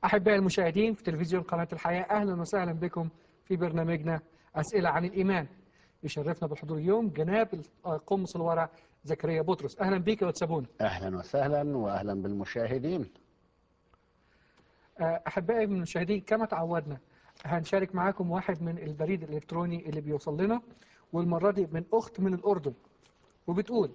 أحبائي المشاهدين في تلفزيون قناة الحياة أهلا وسهلا بكم في برنامجنا أسئلة عن الإيمان يشرفنا بالحضور اليوم جناب قمص الورع زكريا بطرس أهلا بك وتسابونا اهلا وسهلا واهلا بالمشاهدين أحبائي المشاهدين كما تعودنا هنشارك معاكم واحد من البريد الإلكتروني اللي بيوصل لنا والمرة دي من أخت من الأردن وبتقول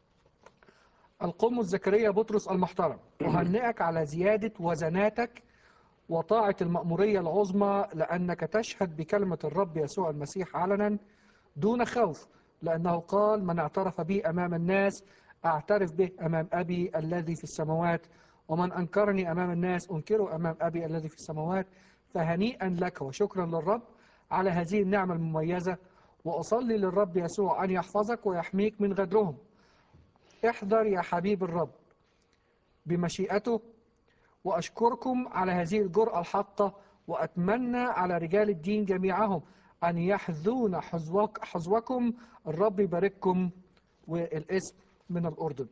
القمص زكريا بطرس المحترم أهنئك على زيادة وزناتك وطاعة المأمورية العظمى لأنك تشهد بكلمة الرب يسوع المسيح علنا دون خوف لأنه قال من اعترف بي أمام الناس أعترف به أمام أبي الذي في السماوات ومن أنكرني أمام الناس أنكره أمام أبي الذي في السماوات فهنيئا لك وشكرا للرب على هذه النعمة المميزة وأصلي للرب يسوع أن يحفظك ويحميك من غدرهم احذر يا حبيب الرب بمشيئته وأشكركم على هذه الجرأة الحقة وأتمنى على رجال الدين جميعهم أن يحذون حظوك حظوكم الرب يبارككم والاسم من الأردن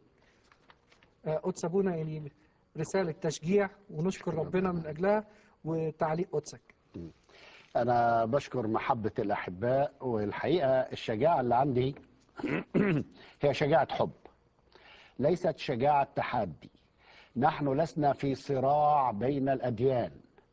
قدس أبونا يعني رسالة تشجيع ونشكر ربنا من أجلها وتعليق قدسك انا بشكر محبة الاحباء والحقيقة الشجاعة اللي عندي هي شجاعة حب ليست شجاعة تحدي نحن لسنا في صراع بين الاديان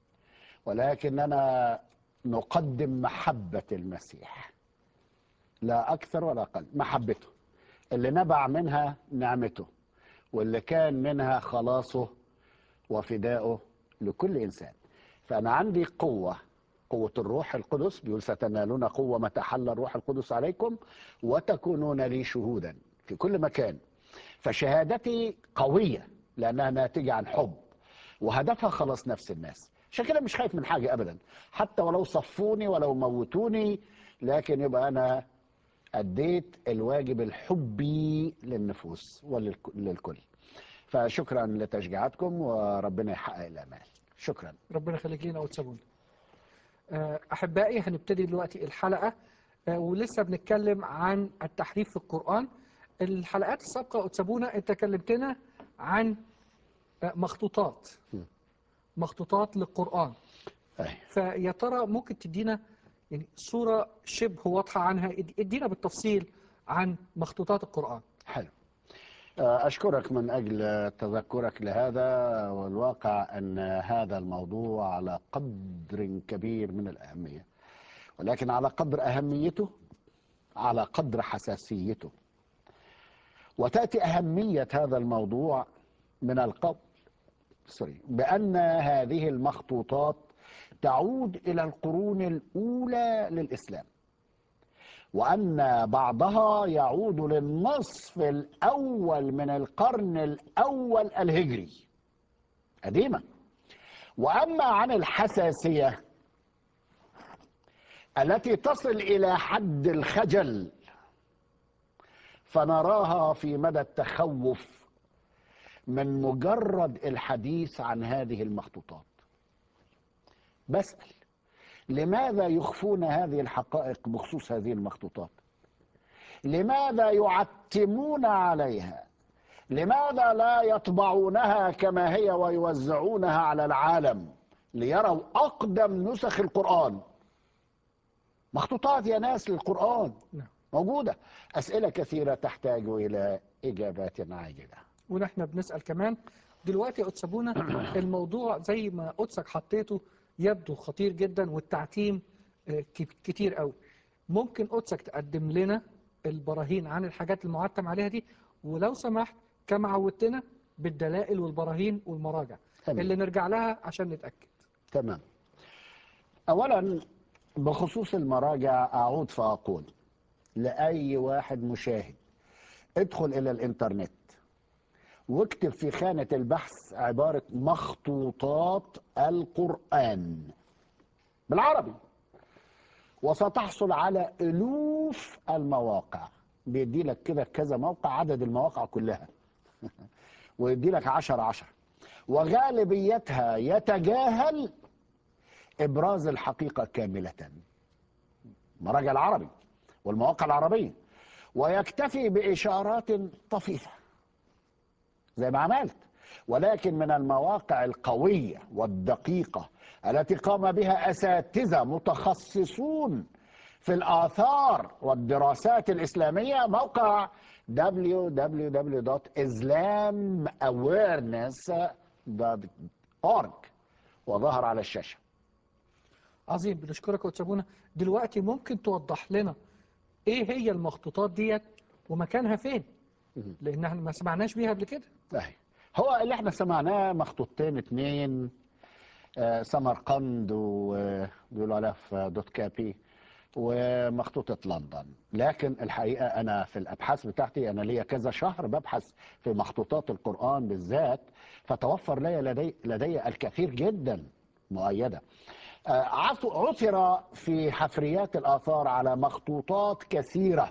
ولكننا نقدم محبة المسيح لا اكثر ولا اقل محبته اللي نبع منها نعمته واللي كان منها خلاصه وفدائه لكل انسان فانا عندي قوه قوه الروح القدس بيقول ستنالون قوه متى حل الروح القدس عليكم وتكونون لي شهودا في كل مكان فشهادتي قويه لانها ناتجه عن حب وهدفها خلاص نفس الناس عشان كده مش خايف من حاجه ابدا حتى ولو صفوني ولو موتوني لكن يبقى انا اديت الواجب الحبي للنفوس وللكل فشكرا لتشجيعاتكم وربنا يحقق الامال شكرا ربنا يخليك لينا وتسابونا أحبائي هنبتدي دلوقتي الحلقة ولسه بنتكلم عن التحريف في القرآن الحلقات السابقة وتسابونا أنت كلمتنا عن مخطوطات مخطوطات للقرآن أي. فيا ترى ممكن تدينا يعني صورة شبه واضحة عنها ادينا بالتفصيل عن مخطوطات القرآن حلو أشكرك من أجل تذكرك لهذا والواقع أن هذا الموضوع على قدر كبير من الأهمية ولكن على قدر أهميته على قدر حساسيته وتأتي أهمية هذا الموضوع من القول سوري بأن هذه المخطوطات تعود إلى القرون الأولى للإسلام وأن بعضها يعود للنصف الأول من القرن الأول الهجري قديمة وأما عن الحساسية التي تصل إلى حد الخجل فنراها في مدى التخوف من مجرد الحديث عن هذه المخطوطات بسأل لماذا يخفون هذه الحقائق بخصوص هذه المخطوطات لماذا يعتمون عليها لماذا لا يطبعونها كما هي ويوزعونها على العالم ليروا أقدم نسخ القرآن مخطوطات يا ناس للقرآن نعم. موجودة أسئلة كثيرة تحتاج إلى إجابات عاجلة ونحن بنسأل كمان دلوقتي يا أتسابونا الموضوع زي ما قدسك حطيته يبدو خطير جدا والتعتيم كتير قوي ممكن قدسك تقدم لنا البراهين عن الحاجات المعتم عليها دي ولو سمحت كما عودتنا بالدلائل والبراهين والمراجع تمام. اللي نرجع لها عشان نتأكد تمام أولا بخصوص المراجع أعود فأقول لأي واحد مشاهد ادخل إلى الإنترنت واكتب في خانة البحث عبارة مخطوطات القرآن بالعربي وستحصل على ألوف المواقع بيدي لك كده كذا موقع عدد المواقع كلها ويدي لك عشر عشر وغالبيتها يتجاهل إبراز الحقيقة كاملة مراجع العربي والمواقع العربية ويكتفي بإشارات طفيفة زي ما عملت ولكن من المواقع القوية والدقيقة التي قام بها أساتذة متخصصون في الآثار والدراسات الإسلامية موقع www.islamawareness.org وظهر على الشاشة عظيم بنشكرك يا أستاذ أبونا دلوقتي ممكن توضح لنا إيه هي المخطوطات ديت ومكانها فين لأن احنا ما سمعناش بيها قبل كده أهي. هو اللي احنا سمعناه مخطوطتين اتنين آه، سمرقند وبيقولوا عليها في دوت كابي ومخطوطة لندن لكن الحقيقة أنا في الأبحاث بتاعتي أنا ليا كذا شهر ببحث في مخطوطات القرآن بالذات فتوفر لي لدي, لدي الكثير جدا مؤيدة آه، عث- عثر في حفريات الآثار على مخطوطات كثيرة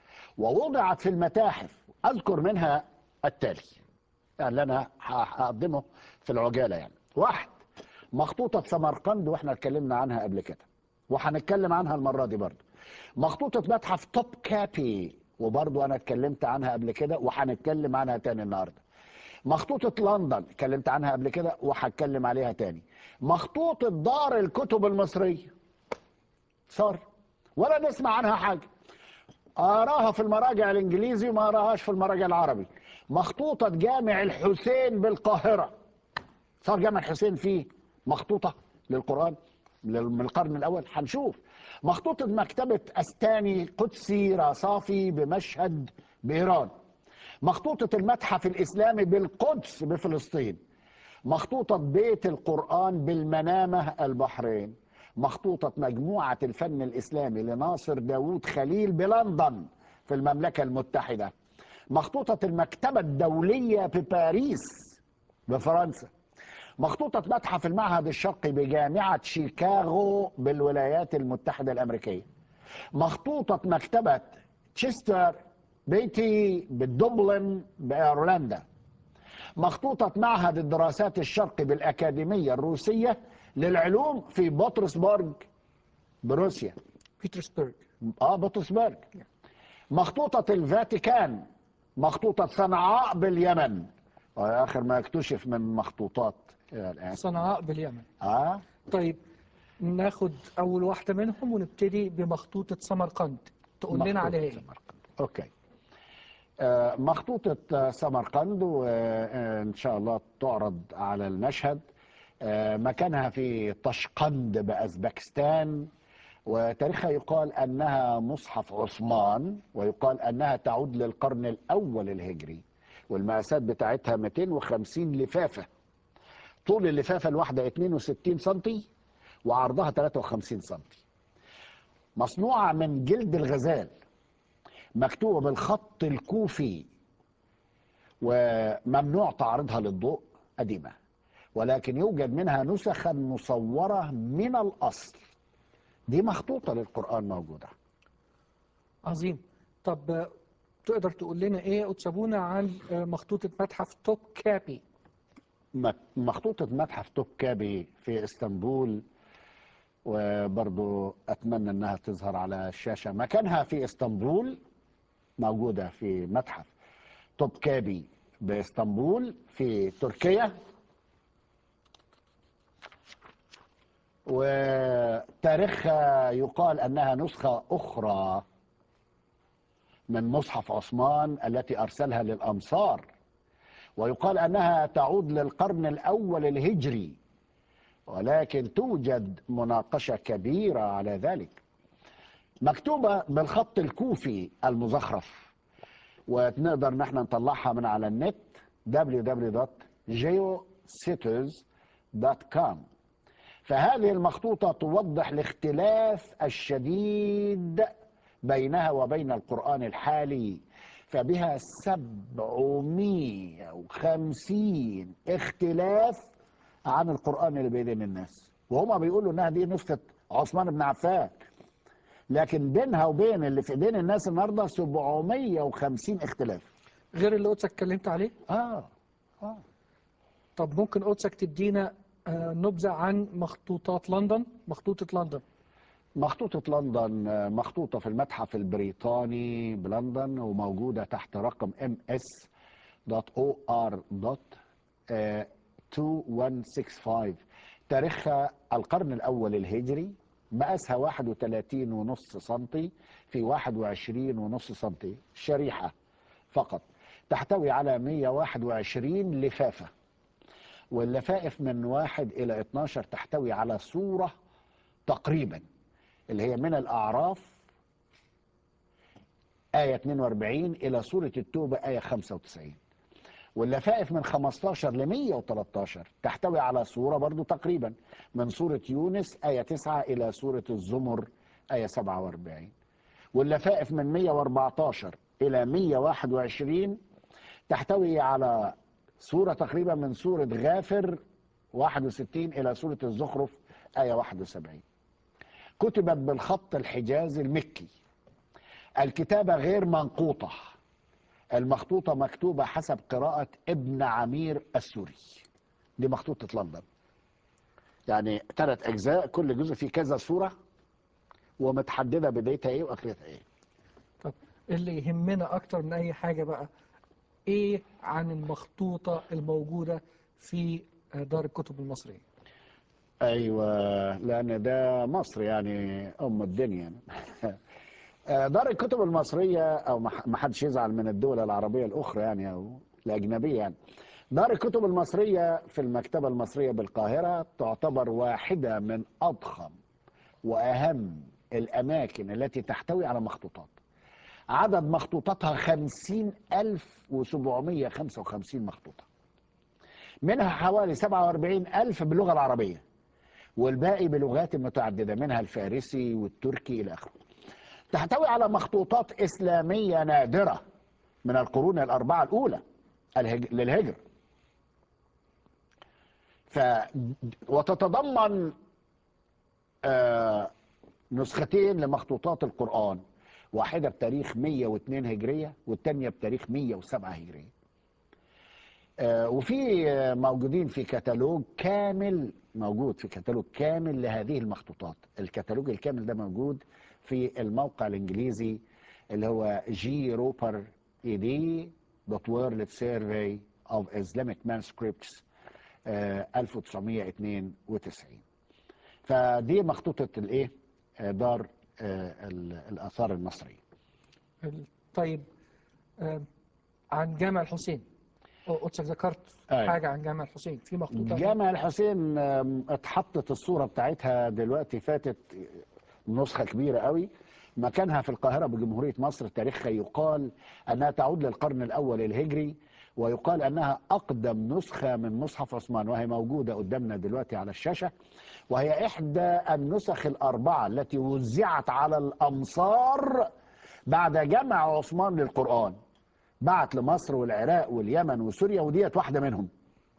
ووضعت في المتاحف أذكر منها التالي اللي أنا ه- هقدمه في العجالة يعني واحد مخطوطة سمرقند واحنا اتكلمنا عنها قبل كده وهنتكلم عنها المرة دي برضو مخطوطة متحف توب كابي وبرضو أنا اتكلمت عنها قبل كده وهنتكلم عنها تاني النهاردة مخطوطة لندن اتكلمت عنها قبل كده وهتكلم عليها تاني مخطوطة دار الكتب المصرية صار ولا نسمع عنها حاجة أراها في المراجع الإنجليزي وما أراهاش في المراجع العربي مخطوطة جامع الحسين بالقاهرة صار جامع الحسين فيه مخطوطة للقرآن لل- من القرن الأول هنشوف مخطوطة مكتبة أستاني قدسي راصافي بمشهد بإيران مخطوطة المتحف الإسلامي بالقدس بفلسطين مخطوطة بيت القرآن بالمنامة البحرين مخطوطة مجموعة الفن الإسلامي لناصر داوود خليل بلندن في المملكة المتحدة مخطوطة المكتبة الدولية بباريس بفرنسا مخطوطة متحف المعهد الشرقي بجامعة شيكاغو بالولايات المتحدة الأمريكية مخطوطة مكتبة تشستر بيتي بدبلن بأيرلندا مخطوطة معهد الدراسات الشرقي بالأكاديمية الروسية للعلوم في بطرسبرج بروسيا بيترسبرج اه بطرسبرج مخطوطة الفاتيكان مخطوطة صنعاء باليمن آخر ما اكتشف من مخطوطات الآن صنعاء باليمن اه طيب ناخد أول واحدة منهم ونبتدي بمخطوطة سمرقند تقول لنا مخطوطة عليها إيه سمرقند. اوكي آه، مخطوطة آه، سمرقند وإن شاء الله تعرض على المشهد آه، مكانها في طشقند بأزبكستان وتاريخها يقال أنها مصحف عثمان ويقال أنها تعود للقرن الأول الهجري والمقاسات بتاعتها 250 لفافة طول اللفافة الواحدة 62 سنتي وعرضها 53 سنتي مصنوعة من جلد الغزال مكتوبة بالخط الكوفي وممنوع تعرضها للضوء قديمة ولكن يوجد منها نسخا مصورة من الأصل دي مخطوطة للقرآن موجودة عظيم طب آه، تقدر تقول لنا إيه يا أستاذ أبونا عن آه، مخطوطة متحف توب كابي م- مخطوطة متحف توبكابي في اسطنبول وبرضو أتمنى أنها تظهر على الشاشة مكانها في اسطنبول موجودة في متحف توبكابي باسطنبول في تركيا وتاريخها يقال أنها نسخة أخرى من مصحف عثمان التي أرسلها للأمصار ويقال أنها تعود للقرن الأول الهجري ولكن توجد مناقشة كبيرة على ذلك مكتوبة بالخط الكوفي المزخرف ونقدر نحن نطلعها من على النت www.geocities.com فهذه المخطوطة توضح الاختلاف الشديد بينها وبين القرآن الحالي فبها 750 اختلاف عن القرآن اللي بيدين الناس وهما بيقولوا انها دي نسخة عثمان بن عفان لكن بينها وبين اللي في ايدين الناس النهارده 750 اختلاف غير اللي قدسك اتكلمت عليه اه اه طب ممكن قدسك تدينا آه، نبذة عن مخطوطات لندن مخطوطة لندن مخطوطة لندن آه، مخطوطة في المتحف البريطاني بلندن وموجودة تحت رقم ms.or.uk آه، 2165 تاريخها القرن الأول الهجري مقاسها 31 ونص سنتي في 21 ونص سنتي شريحة فقط تحتوي على 121 لفافة واللفائف من واحد إلى 12 تحتوي على صورة تقريبا اللي هي من الأعراف آية 42 إلى سورة التوبة آية 95 واللفائف من 15 ل 113 تحتوي على صورة برضو تقريبا من سورة يونس آية 9 إلى سورة الزمر آية 47 واللفائف من 114 إلى 121 تحتوي على سورة تقريبا من سورة غافر 61 إلى سورة الزخرف آية 71 كتبت بالخط الحجازي المكي الكتابة غير منقوطة المخطوطة مكتوبة حسب قراءة ابن عمير السوري دي مخطوطة لندن يعني ثلاث أجزاء كل جزء فيه كذا صورة ومتحددة بدايتها إيه وآخرتها إيه طب اللي يهمنا اكتر من اي حاجة بقى ايه عن المخطوطة الموجودة في دار الكتب المصرية ايوه لان ده مصر يعني ام الدنيا آه، دار الكتب المصريه او ما ما حدش يزعل من الدول العربيه الاخرى يعني او الاجنبيه يعني دار الكتب المصريه في المكتبه المصريه بالقاهره تعتبر واحده من اضخم واهم الاماكن التي تحتوي على مخطوطات عدد مخطوطاتها خمسين ألف وسبعمية خمسة وخمسين مخطوطة منها حوالي سبعة واربعين ألف باللغة العربية والباقي بلغات متعددة منها الفارسي والتركي إلى آخره تحتوي على مخطوطات إسلامية نادرة من القرون الأربعة الأولى الهج... للهجرة ف... وتتضمن آه نسختين لمخطوطات القرآن واحدة بتاريخ 102 هجرية والتانية بتاريخ 107 هجرية آه، وفي آه، موجودين في كتالوج كامل موجود في كتالوج كامل لهذه المخطوطات الكتالوج الكامل ده موجود في الموقع الانجليزي اللي هو جي روبر اي دي دوت وورلد سيرفي اوف اسلاميك مانسكريبتس 1992 فدي مخطوطة الايه آه، دار آه، ال- الاثار المصريه ال- طيب آه، عن جامع الحسين أو- قدسك ذكرت أيوة. حاجة عن جامع الحسين في مخطوطة جامع الحسين آم، اتحطت الصورة بتاعتها دلوقتي فاتت نسخة كبيرة قوي مكانها في القاهرة بجمهورية مصر تاريخها يقال أنها تعود للقرن الأول الهجري ويقال أنها أقدم نسخة من مصحف عثمان وهي موجودة قدامنا دلوقتي على الشاشة وهي إحدى النسخ الأربعة التي وزعت على الأمصار بعد جمع عثمان للقرآن بعت لمصر والعراق واليمن وسوريا وديت واحدة منهم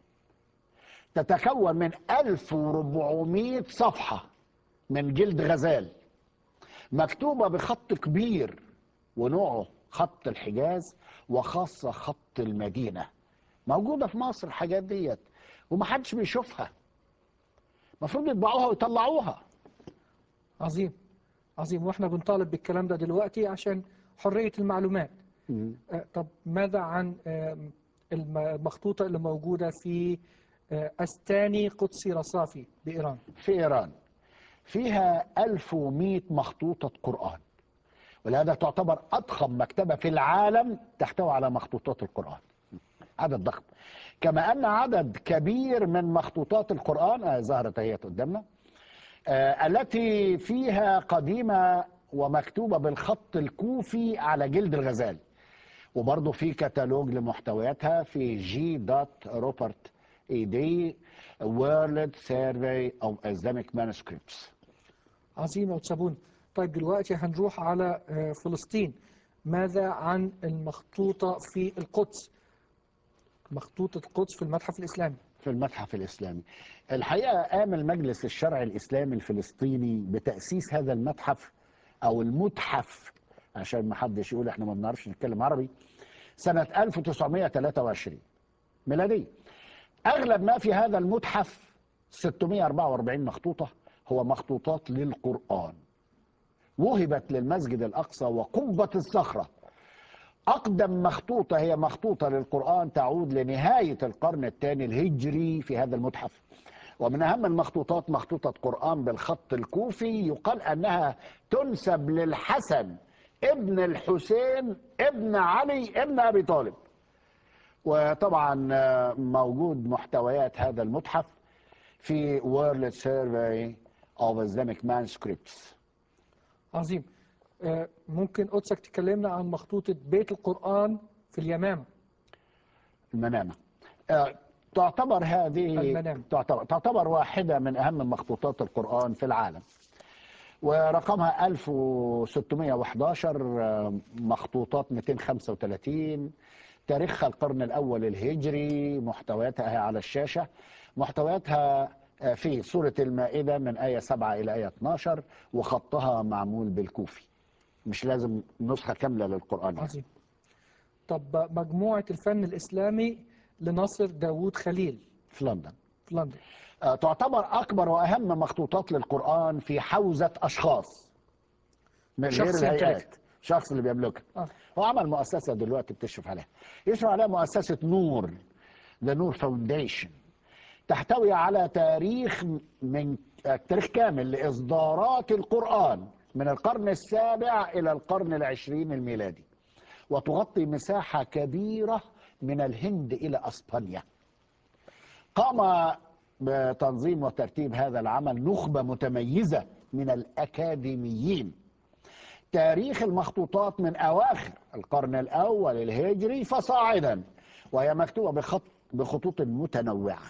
تتكون من 1400 صفحة من جلد غزال مكتوبة بخط كبير ونوعه خط الحجاز وخاصة خط المدينة موجودة في مصر الحاجات ديت ومحدش بيشوفها المفروض يطبعوها ويطلعوها عظيم عظيم واحنا بنطالب بالكلام ده دلوقتي عشان حرية المعلومات آه، طب ماذا عن آم، الم- المخطوطة اللي موجودة في آه، أستاني قدسي رصافي بإيران في إيران فيها 1100 مخطوطة قرآن ولهذا تعتبر أضخم مكتبة في العالم تحتوي على مخطوطات القرآن عدد ضخم كما أن عدد كبير من مخطوطات القرآن آه، ظهرت هي قدامنا آه، التي فيها قديمة ومكتوبة بالخط الكوفي على جلد الغزال وبرضه في كتالوج لمحتوياتها في جي دوت روبرت اي دي وورلد سيرفي اوف اسلاميك مانuscripts عظيم يا وتسابون طيب دلوقتي هنروح على آه، فلسطين ماذا عن المخطوطة في القدس مخطوطة القدس في المتحف الإسلامي في المتحف الإسلامي الحقيقة قام المجلس الشرعي الإسلامي الفلسطيني بتأسيس هذا المتحف أو المتحف عشان ما حدش يقول احنا ما بنعرفش نتكلم عربي سنة 1923 ميلادية أغلب ما في هذا المتحف 644 مخطوطة هو مخطوطات للقرآن وهبت للمسجد الأقصى وقبة الصخرة أقدم مخطوطة هي مخطوطة للقرآن تعود لنهاية القرن الثاني الهجري في هذا المتحف ومن أهم المخطوطات مخطوطة قرآن بالخط الكوفي يقال أنها تنسب للحسن ابن الحسين ابن علي ابن أبي طالب وطبعا آه، موجود محتويات هذا المتحف في World Survey of Islamic Manuscripts عظيم آه، ممكن قدسك تكلمنا عن مخطوطة بيت القرآن في اليمامة المنامة آه، تعتبر هذه المنامة. تعتبر, تعتبر واحدة من أهم مخطوطات القرآن في العالم ورقمها 1611 آه، مخطوطات 235 تاريخها القرن الأول الهجري محتوياتها على الشاشة محتوياتها آه، في سورة المائدة من آية 7 إلى آية 12 وخطها معمول بالكوفي مش لازم نسخة كاملة للقرآن يعني. عظيم طب مجموعة الفن الإسلامي لناصر داوود خليل في لندن في لندن آه، تعتبر أكبر وأهم مخطوطات للقرآن في حوزة أشخاص من غير شخص الهيئات يمتلك. شخص اللي بيملكها آه. هو عمل مؤسسة دلوقتي بتشرف عليها يشرف عليها مؤسسة نور ذا نور فاونديشن تحتوي على تاريخ من آه، تاريخ كامل لإصدارات القرآن من القرن السابع إلى القرن العشرين الميلادي وتغطي مساحة كبيرة من الهند إلى أسبانيا قام بتنظيم وترتيب هذا العمل نخبة متميزة من الأكاديميين تاريخ المخطوطات من أواخر القرن الأول الهجري فصاعدا وهي مكتوبة بخط بخطوط متنوعة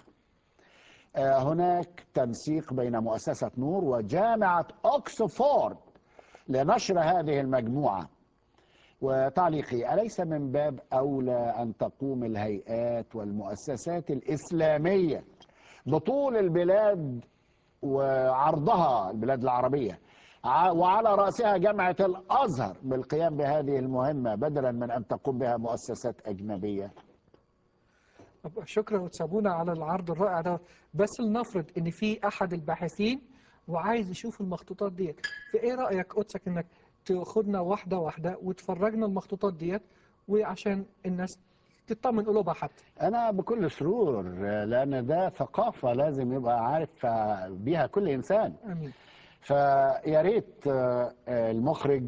آه، هناك تنسيق بين مؤسسة نور وجامعة أكسفورد لنشر هذه المجموعة وتعليقي أليس من باب أولى أن تقوم الهيئات والمؤسسات الإسلامية بطول البلاد وعرضها البلاد العربية ع- وعلى رأسها جامعة الأزهر بالقيام بهذه المهمة بدلا من أن تقوم بها مؤسسات أجنبية طب شكرا وتسابونا على العرض الرائع ده بس لنفرض ان في احد الباحثين وعايز يشوف المخطوطات ديت فايه رايك قدسك انك تاخدنا واحده واحده وتفرجنا المخطوطات ديت وعشان الناس تطمن قلوبها حتى أنا بكل سرور لأن ده ثقافة لازم يبقى عارف بيها كل إنسان امين فيا ريت آه، آه، المخرج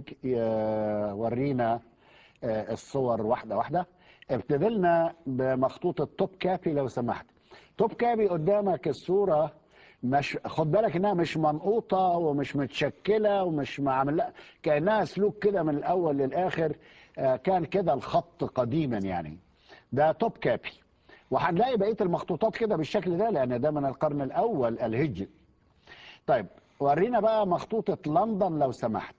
يورينا آه، الصور واحده واحده ابتدي لنا بمخطوطه توب كابي لو سمحت توب كابي قدامك الصوره مش خد بالك انها مش منقوطه ومش متشكله ومش معمل لا كانها سلوك كده من الاول للاخر آه، كان كده الخط قديما يعني ده توب كابي وهنلاقي بقيه المخطوطات كده بالشكل ده لان ده من القرن الاول الهجري طيب ورينا بقى مخطوطة لندن لو سمحت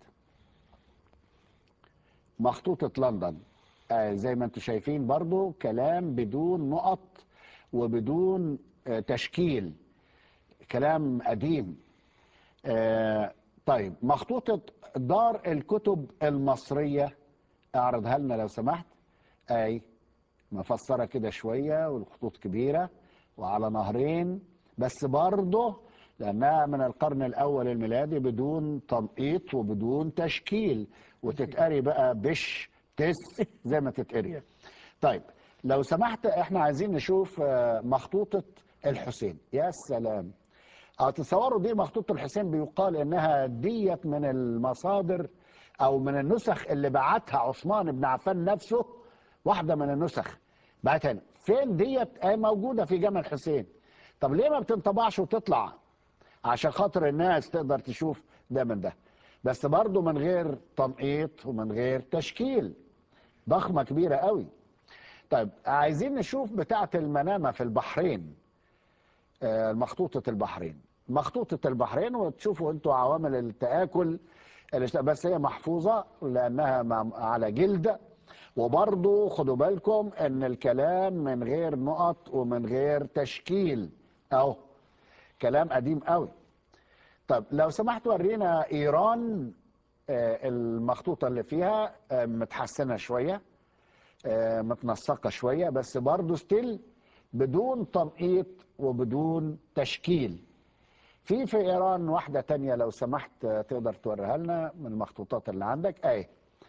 مخطوطة لندن آه زي ما انتم شايفين برضو كلام بدون نقط وبدون آه تشكيل كلام قديم آه طيب مخطوطة دار الكتب المصرية اعرضها لنا لو سمحت اي مفسرة كده شوية والخطوط كبيرة وعلى نهرين بس برضه لأنها من القرن الأول الميلادي بدون تنقيط وبدون تشكيل وتتقري بقى بش تس زي ما تتقري طيب لو سمحت احنا عايزين نشوف آه، مخطوطة الحسين يا سلام اه تصوروا دي مخطوطة الحسين بيقال انها ديت من المصادر او من النسخ اللي بعتها عثمان بن عفان نفسه واحدة من النسخ بعتها لنا. فين ديت آه موجودة في جامع الحسين طب ليه ما بتنطبعش وتطلع عشان خاطر الناس تقدر تشوف ده من ده بس برضه من غير تنقيط ومن غير تشكيل ضخمة كبيرة قوي طيب عايزين نشوف بتاعة المنامة في البحرين آه، مخطوطة البحرين مخطوطة البحرين وتشوفوا انتوا عوامل التآكل اللي اشت- بس هي محفوظة لأنها مع- على جلد وبرضه خدوا بالكم ان الكلام من غير نقط ومن غير تشكيل اهو كلام قديم قوي طب لو سمحت ورينا ايران آه، المخطوطة اللي فيها آه، متحسنة شوية آه، متنسقة شوية بس برضه ستيل بدون تنقيط وبدون تشكيل في في ايران واحدة تانية لو سمحت آه، تقدر توريها لنا من المخطوطات اللي عندك اهي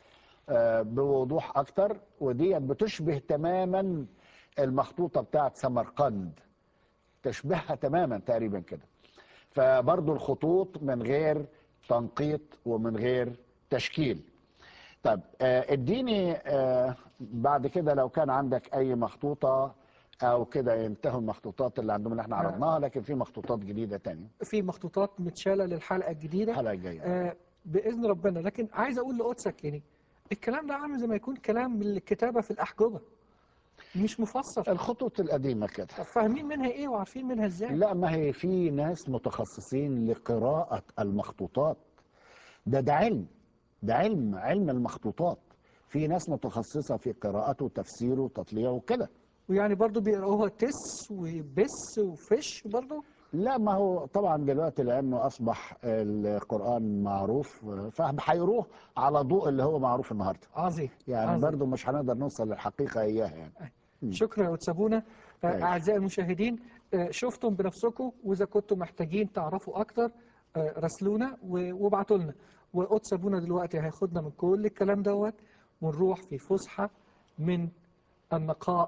آه، بوضوح اكتر ودي بتشبه تماما المخطوطه بتاعت سمرقند تشبهها تماما تقريبا كده فبرضو الخطوط من غير تنقيط ومن غير تشكيل طب آه، اديني آه، بعد كده لو كان عندك اي مخطوطه او كده ينتهوا المخطوطات اللي عندهم اللي احنا عرضناها لكن في مخطوطات جديده تانية في مخطوطات متشاله للحلقه الجديده الحلقه الجايه آه باذن ربنا لكن عايز اقول لقدسك يعني الكلام ده عامل زي ما يكون كلام من الكتابه في الاحجبه مش مفسر الخطوط القديمه كده طب فاهمين منها ايه وعارفين منها ازاي لا ما هي في ناس متخصصين لقراءة المخطوطات ده ده علم ده علم علم المخطوطات في ناس متخصصة في قراءته وتفسيره وتطليعه وكده ويعني برضو بيقراوها تس وبس وفش برضو لا ما هو طبعا دلوقتي لأنه أصبح القرآن معروف فهيروح على ضوء اللي هو معروف النهاردة عظيم يعني عظيم. برضو مش هنقدر نوصل للحقيقة إياها يعني شكرا يا أتسابونا طيب. أعزائي المشاهدين آه، شفتم بنفسكم وإذا كنتم محتاجين تعرفوا أكتر آه، راسلونا و- وابعتوا لنا وأتسابونا دلوقتي هياخدنا من كل الكلام دوت ونروح في فسحة من النقاء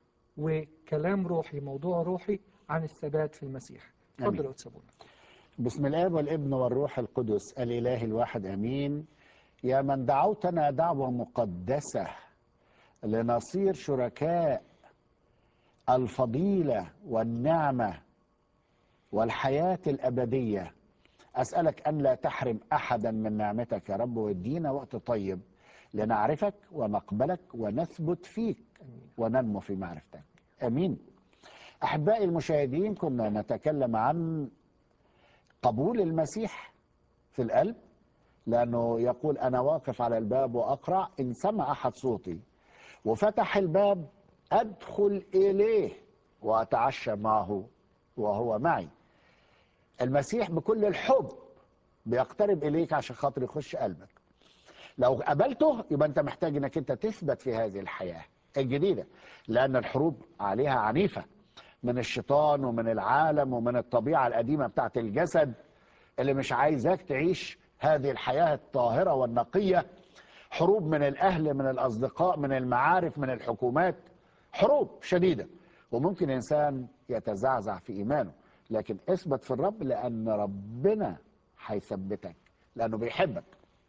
وكلام روحي موضوع روحي عن الثبات في المسيح اتفضل آمين. يا أتسابونا بسم الاب والابن والروح القدس الاله الواحد امين يا من دعوتنا دعوه مقدسه لنصير شركاء الفضيله والنعمه والحياه الابديه اسالك ان لا تحرم احدا من نعمتك يا رب وادينا وقت طيب لنعرفك ونقبلك ونثبت فيك وننمو في معرفتك امين احبائي المشاهدين كنا نتكلم عن قبول المسيح في القلب لأنه يقول أنا واقف على الباب وأقرع إن سمع أحد صوتي وفتح الباب أدخل إليه وأتعشى معه وهو معي المسيح بكل الحب بيقترب إليك عشان خاطر يخش قلبك لو قبلته يبقى أنت محتاج أنك أنت تثبت في هذه الحياة الجديدة لأن الحروب عليها عنيفة من الشيطان ومن العالم ومن الطبيعة القديمة بتاعت الجسد اللي مش عايزاك تعيش هذه الحياة الطاهرة والنقية حروب من الأهل من الأصدقاء من المعارف من الحكومات حروب شديدة وممكن إنسان يتزعزع في إيمانه لكن اثبت في الرب لأن ربنا هيثبتك لأنه بيحبك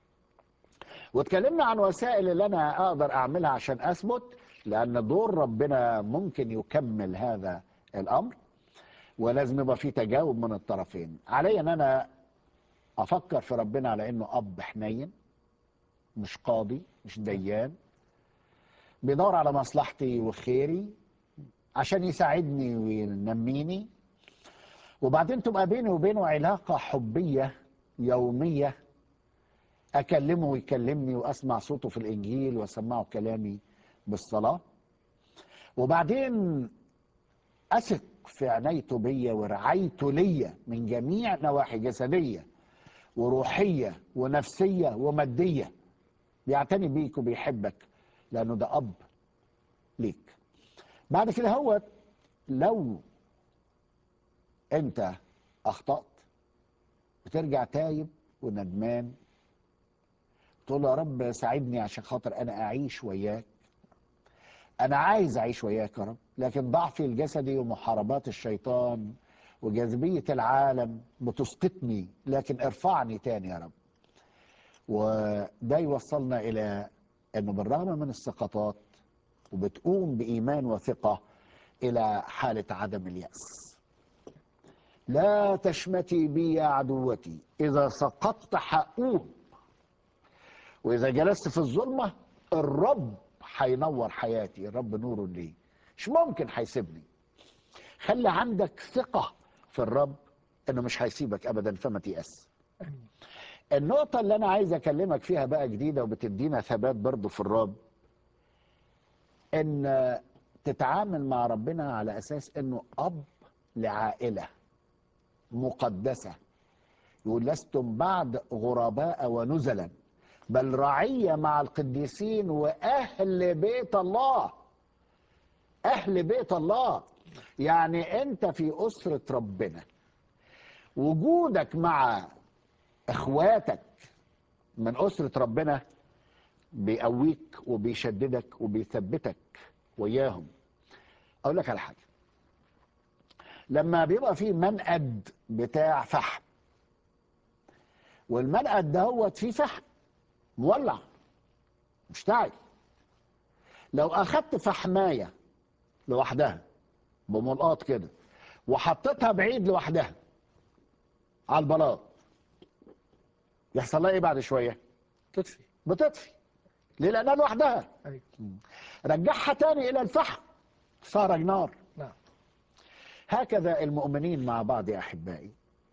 واتكلمنا عن وسائل اللي أنا أقدر أعملها عشان أثبت لأن دور ربنا ممكن يكمل هذا الأمر ولازم يبقى في تجاوب من الطرفين علي ان انا افكر في ربنا على انه اب حنين مش قاضي مش ديان بيدور على مصلحتي وخيري عشان يساعدني وينميني وبعدين تبقى بيني وبينه علاقة حبية يومية أكلمه ويكلمني وأسمع صوته في الإنجيل وأسمعه كلامي بالصلاة وبعدين أثق في عنايته بيا ورعايته ليا من جميع نواحي جسدية وروحية ونفسية ومادية بيعتني بيك وبيحبك لأنه ده أب ليك بعد كده هو لو أنت أخطأت بترجع تايب وندمان تقول له يا رب ساعدني عشان خاطر أنا أعيش وياك أنا عايز أعيش وياك يا رب لكن ضعفي الجسدي ومحاربات الشيطان وجاذبية العالم بتسقطني لكن ارفعني تاني يا رب وده يوصلنا إلى أنه بالرغم من السقطات وبتقوم بإيمان وثقة إلى حالة عدم اليأس لا تشمتي بي يا عدوتي إذا سقطت حقوم وإذا جلست في الظلمة الرب هينور حياتي الرب نور لي مش ممكن هيسيبني خلي عندك ثقة في الرب انه مش هيسيبك ابدا فما تيأس آمين. النقطة اللي انا عايز اكلمك فيها بقى جديدة وبتدينا ثبات برضو في الرب ان تتعامل مع ربنا على اساس انه اب لعائلة مقدسة يقول لستم بعد غرباء ونزلا بل رعية مع القديسين وأهل بيت الله أهل بيت الله يعني أنت في أسرة ربنا وجودك مع إخواتك من أسرة ربنا بيقويك وبيشددك وبيثبتك وياهم اقول لك على حاجه لما بيبقى في منقد بتاع فحم والمنقد دهوت فيه فحم مولع مشتعل لو اخدت فحمايه لوحدها بملقاط كده وحطيتها بعيد لوحدها على البلاط يحصل لها ايه بعد شويه تطفي بتطفي ليه لانها لوحدها أيوة. رجعها تاني الى الفحم صار نار نعم هكذا المؤمنين مع بعض يا احبائي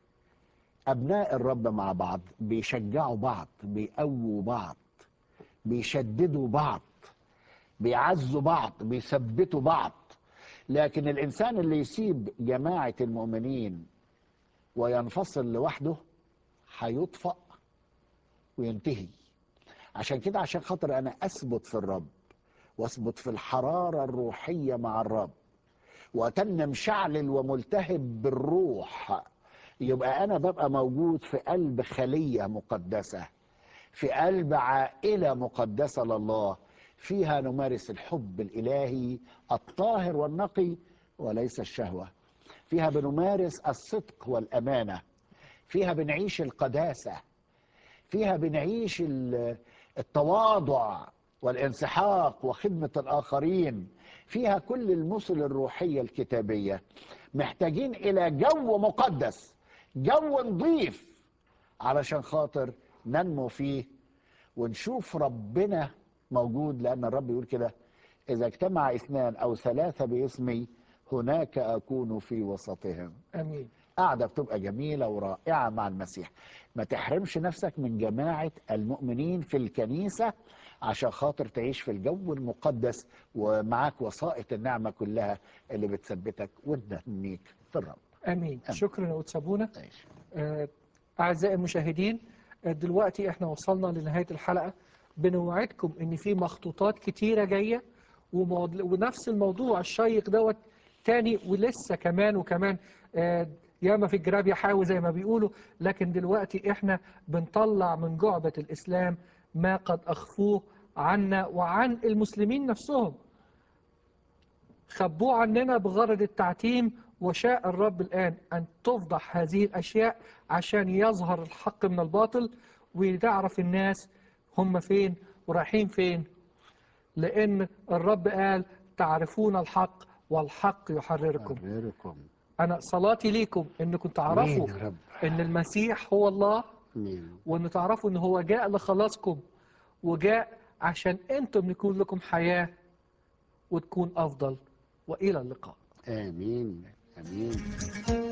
ابناء الرب مع بعض بيشجعوا بعض بيقووا بعض بيشددوا بعض بيعزوا بعض بيثبتوا بعض لكن الانسان اللي يسيب جماعه المؤمنين وينفصل لوحده هيطفأ وينتهي عشان كده عشان خاطر انا اثبت في الرب واثبت في الحراره الروحيه مع الرب واتن مشعلل وملتهب بالروح يبقى انا ببقى موجود في قلب خليه مقدسه في قلب عائله مقدسه لله فيها نمارس الحب الالهي الطاهر والنقي وليس الشهوه فيها بنمارس الصدق والامانه فيها بنعيش القداسه فيها بنعيش ال- التواضع والانسحاق وخدمه الاخرين فيها كل المثل الروحيه الكتابيه محتاجين الى جو مقدس جو نظيف علشان خاطر ننمو فيه ونشوف ربنا موجود لان الرب يقول كده اذا اجتمع اثنان او ثلاثه باسمي هناك اكون في وسطهم امين قاعدة بتبقى جميلة ورائعة مع المسيح ما تحرمش نفسك من جماعة المؤمنين في الكنيسة عشان خاطر تعيش في الجو المقدس ومعاك وسائط النعمة كلها اللي بتثبتك وتنميك في الرب امين أمين. شكرا يا سابونا تعيش. آه، اعزائي المشاهدين آه، دلوقتي احنا وصلنا لنهايه الحلقه بنوعدكم ان في مخطوطات كتيره جايه وموض- ونفس الموضوع الشيق دوت تاني ولسه كمان وكمان آه، ياما في الجراب يحاوي زي ما بيقولوا لكن دلوقتي احنا بنطلع من جعبة الإسلام ما قد أخفوه عنا وعن المسلمين نفسهم خبوه عننا بغرض التعتيم وشاء الرب الآن أن تفضح هذه الأشياء عشان يظهر الحق من الباطل وتعرف الناس هم فين ورايحين فين لأن الرب قال تعرفون الحق والحق يحرركم حرركم أنا صلاتي ليكم إنكم تعرفوا آمين يا رب إن المسيح هو الله آمين وإن تعرفوا إن هو جاء لخلاصكم وجاء عشان أنتم يكون لكم حياة وتكون أفضل وإلى اللقاء آمين آمين